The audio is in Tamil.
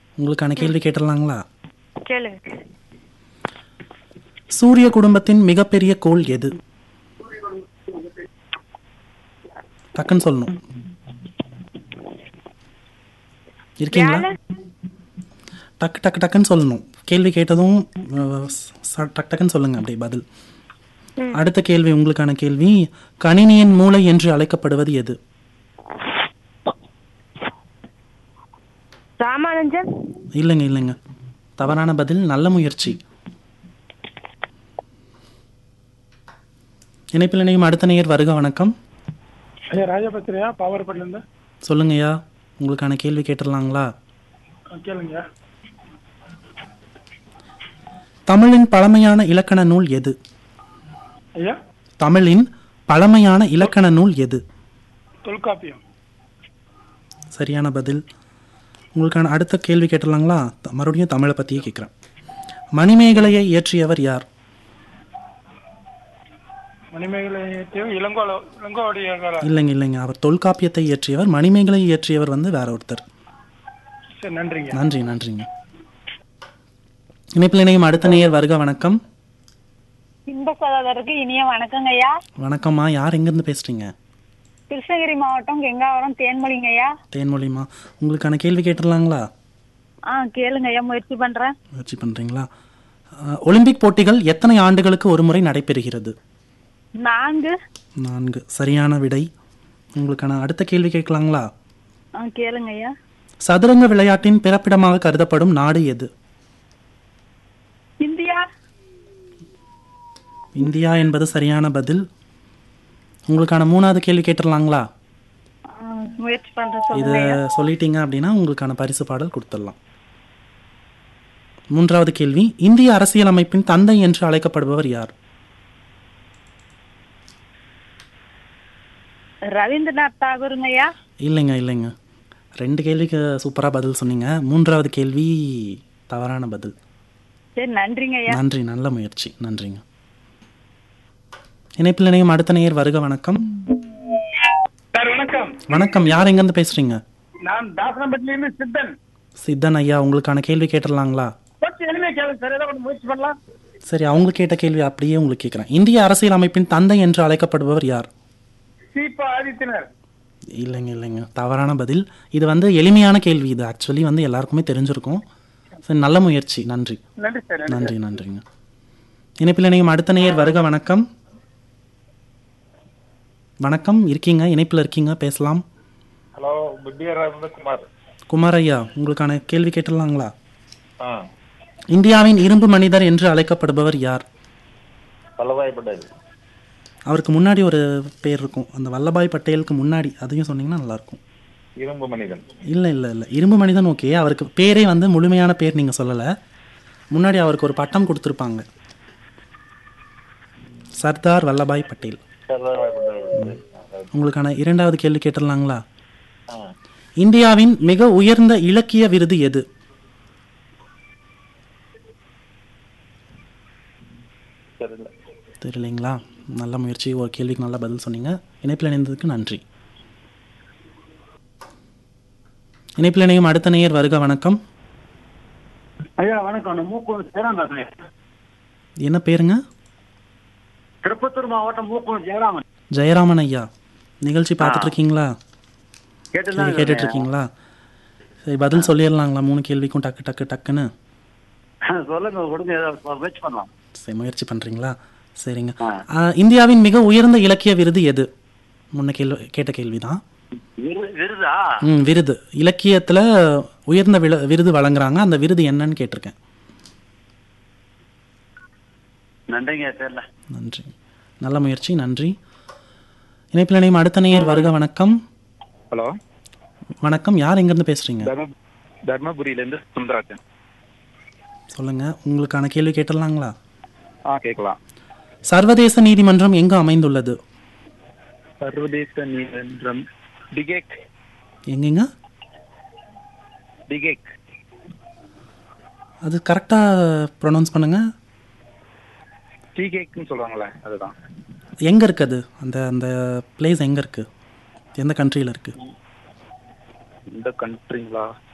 உங்களுக்கான கேள்வி கேட்டுடலாங்களா கேளுங்க சூரிய குடும்பத்தின் மிகப்பெரிய கோள் எது டக்குன்னு சொல்லணும் இருக்கீங்களா வியாழன் டக்கு டக்கு டக்குன்னு சொல்லணும் கேள்வி கேட்டதும் அஹ், ச- டக்கு டக்குன்னு சொல்லுங்க அப்படியே பதில் அடுத்த கேள்வி உங்களுக்கான கேள்வி கணினியின் மூளை என்று அழைக்கப்படுவது எது ராமானுஜன் இல்லைங்க இல்லைங்க தவறான பதில் நல்ல முயற்சி இணைப்பில் இணையும் அடுத்த நேயர் வருக வணக்கம் ஐயா ராஜபத்திரியா பாவரப்பட்டிலேருந்து சொல்லுங்கய்யா உங்களுக்கான கேள்வி கேட்டுடலாங்களா கேளுங்க தமிழின் பழமையான இலக்கண நூல் எது ஐயா தமிழின் பழமையான இலக்கண நூல் எது தொல்காப்பியம் சரியான பதில் உங்களுக்கான அடுத்த கேள்வி கேட்டுடலாங்களா த- மறுபடியும் தமிழை பற்றியே கேட்குறேன் மணிமேகலையை இயற்றியவர் யார் மணிமேகலை இளங்கோல இளங்கோடைய இல்லைங்க இல்லைங்க அவர் தொல்காப்பியத்தை இயற்றியவர் மணிமேகலை இயற்றியவர் வந்து வேற ஒருத்தர் சரி நன்றிங்க நன்றி நன்றிங்க இணைப்பில் இணையும் அடுத்த நேயர் வருக வணக்கம் இன்ப சகோதரருக்கு இனிய வணக்கங்க ஐயா வணக்கம்மா யார் எங்கேருந்து பேசுறீங்க கிருஷ்ணகிரி மாவட்டம் கெங்காவரம் தேன்மொழிங்க ஐயா தேன்மொழிமா உங்களுக்கான கேள்வி கேட்டுடலாங்களா ஆ கேளுங்க ஐயா முயற்சி பண்றேன் முயற்சி பண்ணுறீங்களா ஒலிம்பிக் போட்டிகள் எத்தனை ஆண்டுகளுக்கு ஒரு முறை நடைபெறுகிறது நான்கு நான்கு சரியான விடை உங்களுக்கான அடுத்த கேள்வி கேட்கலாங்களா ஆ கேளுங்க ஐயா சதுரங்க விளையாட்டின் பிறப்பிடமாக கருதப்படும் நாடு எது இந்தியா இந்தியா என்பது சரியான பதில் உங்களுக்கான மூணாவது கேள்வி கேட்டுடலாங்களா ஆ, முயற்சி பண்றேன் இதை சொல்லுங்க ஐயா சொல்லிட்டீங்க அப்படின்னா உங்களுக்கான பரிசு பாடல் கொடுத்துடலாம் மூன்றாவது கேள்வி இந்திய அரசியலமைப்பின் தந்தை என்று அழைக்கப்படுபவர் யார் ரவீந்திரநாத் தாகூருங்க ஐயா இல்லைங்க இல்லைங்க ரெண்டு கேள்விக்கு சூப்பராக பதில் சொன்னீங்க மூன்றாவது கேள்வி தவறான பதில் சரி நன்றிங்க ஐயா நன்றி நல்ல முயற்சி நன்றிங்க இணைப்பில் இணையும் அடுத்த நேயர் வருக வணக்கம் சார் வணக்கம் வணக்கம் யார் எங்கேருந்து பேசுறீங்க நான் தாசனப்பட்டிலேருந்து சித்தன் சித்தன் ஐயா உங்களுக்கான கேள்வி கேட்டுடலாங்களா கொஞ்சம் எளிமையா கேளுங்க சார் ஏதாவது முயற்சி பண்ணலாம் சரி அவங்க கேட்ட கேள்வி அப்படியே உங்களுக்கு கேட்குறேன் இந்திய அரசியல் அமைப்பின் தந்தை என்று அழைக்கப்படுபவர் யார் சீப்பா ஆதித்தினர் இல்லைங்க இல்லைங்க தவறான பதில் இது வந்து எளிமையான கேள்வி இது ஆக்சுவலி வந்து எல்லாருக்குமே தெரிஞ்சிருக்கும் சரி நல்ல முயற்சி நன்றி நன்றி சார் நன்றி. நன்றி நன்றிங்க இணைப்பில் இணையும் அடுத்த நேயர் வருக வணக்கம் வணக்கம் இருக்கீங்க இணைப்பில் இருக்கீங்க பேசலாம் ஹலோ பிபிஆர் குமார் குமார் ஐயா உங்களுக்கான கேள்வி கேட்டுடலாங்களா ஆ இந்தியாவின் இரும்பு மனிதர் என்று அழைக்கப்படுபவர் யார் வல்லபாய் பட்டேல் அவருக்கு முன்னாடி ஒரு பேர் இருக்கும் அந்த வல்லபாய் பட்டேலுக்கு முன்னாடி அதையும் சொன்னீங்கன்னா நல்லாயிருக்கும் இரும்பு மனிதன் இல்லை இல்லை இல்லை இரும்பு மனிதன் ஓகே அவருக்கு பேரே வந்து முழுமையான பேர் நீங்கள் சொல்லலை முன்னாடி அவருக்கு ஒரு பட்டம் கொடுத்துருப்பாங்க சர்தார் வல்லபாய் பட்டேல் வல்லபாய் பட்டேல் உங்களுக்கான இரண்டாவது கேள்வி கேட்டுடலாங்களா ஆ இந்தியாவின் மிக உயர்ந்த இலக்கிய விருது எது தெரியல தெரியலைங்களா நல்ல முயற்சி ஒரு கேள்விக்கு நல்ல பதில் சொன்னீங்க இணைப்பில் இணைந்ததுக்கு நன்றி இணைப்பில் இணையும் அடுத்த நேயர் வருக வணக்கம் ஐயா வணக்கம் நான் மூக்கூர் ஜெயராம் பேசுறேன் என்ன பேருங்க திருப்பத்தூர் மாவட்டம் மூக்கூர் ஜெயராமன் ஜெயராமன் ஐயா நிகழ்ச்சி பார்த்துட்டு இருக்கீங்களா கேட்டுதான் கேள்வி கேட்டுட்டு இருக்கீங்களா சரி பதில் சொல்லிடலாங்களா மூணு கேள்விக்கும் டக்கு டக்கு டக்குன்னு சொல்லுங்க கொடுங்க ஏதாவது முயற்சி பண்ணலாம் சரி முயற்சி பண்ணுறீங்களா சரிங்க ஆ, இந்தியாவின் மிக உயர்ந்த இலக்கிய விருது எது முன்ன கேள்வி கேட்ட கேள்வி தான் விரு- விருதா ம் விருது இலக்கியத்தில் உயர்ந்த வில விருது வழங்குறாங்க அந்த விருது என்னன்னு கேட்டிருக்கேன் நன்றிங்க தெரியல நன்றி நல்ல முயற்சி நன்றி இணைப்பில் இணையும் அடுத்த நேயர் வருக வணக்கம் ஹலோ வணக்கம் யார் எங்கேருந்து பேசுகிறீங்க தர்ம தர்மபுரியிலேருந்து சுந்தராஜன் சொல்லுங்கள் உங்களுக்கான கேள்வி கேட்டுடலாங்களா ஆ கேட்கலாம் சர்வதேச நீதிமன்றம் எங்கு அமைந்துள்ளது சர்வதேச நீதிமன்றம் டிகேக் எங்கெங்க டிகேக் அது கரெக்டாக ப்ரொனவுன்ஸ் பண்ணுங்கள் டிகேக்னு சொல்லுவாங்களே அதுதான் எங்கே இருக்குது அது அந்த அந்த பிளேஸ் எங்கே இருக்குது எந்த கண்ட்ரியில் இருக்குது இந்த கண்ட்ரிங்களா